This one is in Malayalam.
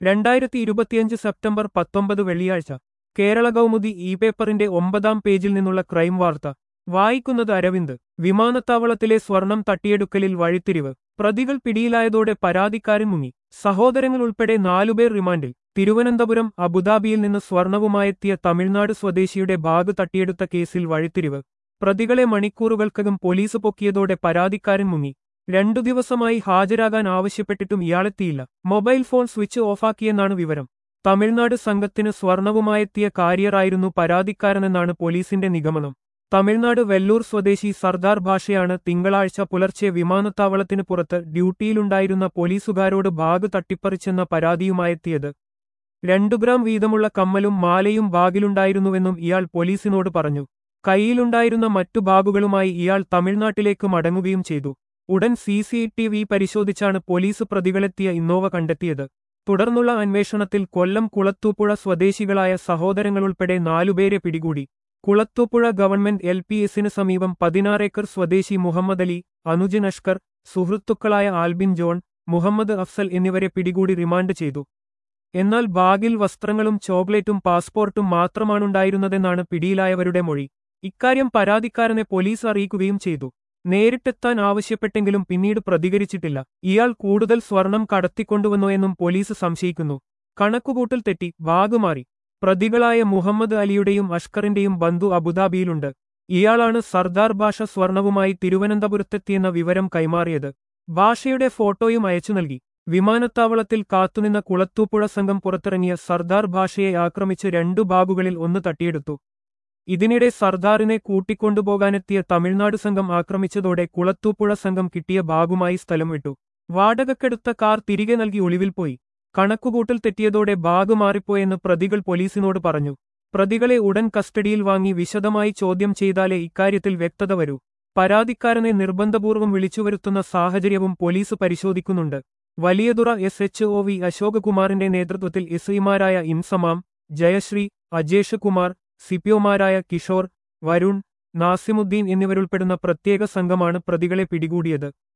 രണ്ടായിരത്തി ഇരുപത്തിയഞ്ച് സെപ്റ്റംബർ പത്തൊമ്പത് വെള്ളിയാഴ്ച കേരള കൗമുദി ഇ പേപ്പറിന്റെ ഒമ്പതാം പേജിൽ നിന്നുള്ള ക്രൈം വാർത്ത വായിക്കുന്നത് അരവിന്ദ് വിമാനത്താവളത്തിലെ സ്വർണം തട്ടിയെടുക്കലിൽ വഴിത്തിരിവ് പ്രതികൾ പിടിയിലായതോടെ പരാതിക്കാരൻ മുങ്ങി സഹോദരങ്ങൾ ഉൾപ്പെടെ നാലുപേർ റിമാൻഡിൽ തിരുവനന്തപുരം അബുദാബിയിൽ നിന്ന് സ്വർണവുമായെത്തിയ തമിഴ്നാട് സ്വദേശിയുടെ ബാഗ് തട്ടിയെടുത്ത കേസിൽ വഴിത്തിരിവ് പ്രതികളെ മണിക്കൂറുകൾക്കകം പോലീസ് പൊക്കിയതോടെ പരാതിക്കാരൻ മുങ്ങി രണ്ടു ദിവസമായി ഹാജരാകാൻ ആവശ്യപ്പെട്ടിട്ടും ഇയാളെത്തിയില്ല മൊബൈൽ ഫോൺ സ്വിച്ച് ഓഫാക്കിയെന്നാണ് വിവരം തമിഴ്നാട് സംഘത്തിന് സ്വർണവുമായെത്തിയ കാരിയറായിരുന്നു പരാതിക്കാരനെന്നാണ് പോലീസിന്റെ നിഗമനം തമിഴ്നാട് വെല്ലൂർ സ്വദേശി സർദാർ ഭാഷയാണ് തിങ്കളാഴ്ച പുലർച്ചെ വിമാനത്താവളത്തിന് പുറത്ത് ഡ്യൂട്ടിയിലുണ്ടായിരുന്ന പോലീസുകാരോട് ബാഗ് തട്ടിപ്പറിച്ചെന്ന പരാതിയുമായെത്തിയത് രണ്ടു ഗ്രാം വീതമുള്ള കമ്മലും മാലയും ബാഗിലുണ്ടായിരുന്നുവെന്നും ഇയാൾ പോലീസിനോട് പറഞ്ഞു കൈയിലുണ്ടായിരുന്ന മറ്റു ബാഗുകളുമായി ഇയാൾ തമിഴ്നാട്ടിലേക്ക് മടങ്ങുകയും ചെയ്തു ഉടൻ സി സി ടി വി പരിശോധിച്ചാണ് പോലീസ് പ്രതികളെത്തിയ ഇന്നോവ കണ്ടെത്തിയത് തുടർന്നുള്ള അന്വേഷണത്തിൽ കൊല്ലം കുളത്തൂപ്പുഴ സ്വദേശികളായ സഹോദരങ്ങളുൾപ്പെടെ നാലുപേരെ പിടികൂടി കുളത്തൂപ്പുഴ ഗവൺമെന്റ് എൽ പി എസിന് സമീപം പതിനാറേക്കർ സ്വദേശി മുഹമ്മദ് അലി അനുജൻ അഷ്കർ സുഹൃത്തുക്കളായ ആൽബിൻ ജോൺ മുഹമ്മദ് അഫ്സൽ എന്നിവരെ പിടികൂടി റിമാൻഡ് ചെയ്തു എന്നാൽ ബാഗിൽ വസ്ത്രങ്ങളും ചോക്ലേറ്റും പാസ്പോർട്ടും മാത്രമാണുണ്ടായിരുന്നതെന്നാണ് പിടിയിലായവരുടെ മൊഴി ഇക്കാര്യം പരാതിക്കാരനെ പോലീസ് അറിയിക്കുകയും ചെയ്തു നേരിട്ടെത്താൻ ആവശ്യപ്പെട്ടെങ്കിലും പിന്നീട് പ്രതികരിച്ചിട്ടില്ല ഇയാൾ കൂടുതൽ സ്വർണം കടത്തിക്കൊണ്ടുവന്നോ എന്നും പോലീസ് സംശയിക്കുന്നു കണക്കുകൂട്ടൽ തെറ്റി ബാഗ് മാറി പ്രതികളായ മുഹമ്മദ് അലിയുടെയും അഷ്കറിന്റെയും ബന്ധു അബുദാബിയിലുണ്ട് ഇയാളാണ് സർദാർ ഭാഷ സ്വർണവുമായി തിരുവനന്തപുരത്തെത്തിയെന്ന വിവരം കൈമാറിയത് ഭാഷയുടെ ഫോട്ടോയും അയച്ചു നൽകി വിമാനത്താവളത്തിൽ കാത്തുനിന്ന കുളത്തൂപ്പുഴ സംഘം പുറത്തിറങ്ങിയ സർദാർ ഭാഷയെ ആക്രമിച്ച് രണ്ടു ബാഗുകളിൽ ഒന്ന് തട്ടിയെടുത്തു ഇതിനിടെ സർദാറിനെ കൂട്ടിക്കൊണ്ടുപോകാനെത്തിയ തമിഴ്നാട് സംഘം ആക്രമിച്ചതോടെ കുളത്തൂപ്പുഴ സംഘം കിട്ടിയ ബാഗുമായി സ്ഥലം വിട്ടു വാടകക്കെടുത്ത കാർ തിരികെ നൽകി ഒളിവിൽ പോയി കണക്കുകൂട്ടൽ തെറ്റിയതോടെ ബാഗ് മാറിപ്പോയെന്ന് പ്രതികൾ പോലീസിനോട് പറഞ്ഞു പ്രതികളെ ഉടൻ കസ്റ്റഡിയിൽ വാങ്ങി വിശദമായി ചോദ്യം ചെയ്താലേ ഇക്കാര്യത്തിൽ വ്യക്തത വരൂ പരാതിക്കാരനെ നിർബന്ധപൂർവ്വം വിളിച്ചുവരുത്തുന്ന സാഹചര്യവും പോലീസ് പരിശോധിക്കുന്നുണ്ട് Valiyathura S H O V അശോകകുമാറിന്റെ നേതൃത്വത്തിൽ എസ്ഐമാരായ ഇൻസമാം ജയശ്രീ അജേഷ് കുമാർ സിപിഒമാരായ കിഷോർ വരുൺ നാസിമുദ്ദീൻ എന്നിവരുൾപ്പെടുന്ന പ്രത്യേക സംഘമാണ് പ്രതികളെ പിടികൂടിയത്